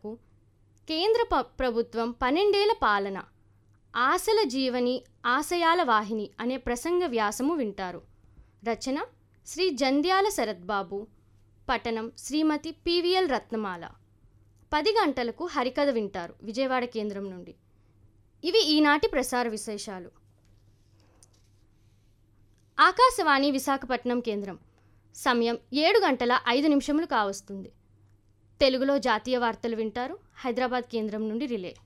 గంటలకు కేంద్ర ప- ప్రభుత్వం పన్నెండేళ్ల పాలన ఆశల జీవని ఆశయాల వాహిని అనే ప్రసంగ వ్యాసము వింటారు రచన శ్రీ జంధ్యాల శరత్బాబు పఠనం శ్రీమతి పివిఎల్ రత్నమాల పది గంటలకు హరికథ వింటారు విజయవాడ కేంద్రం నుండి ఇవి ఈనాటి ప్రసార విశేషాలు ఆకాశవాణి విశాఖపట్నం కేంద్రం సమయం ఏడు గంటల ఐదు నిమిషములు కావస్తుంది తెలుగులో జాతీయ వార్తలు వింటారు హైదరాబాద్ కేంద్రం నుండి రిలే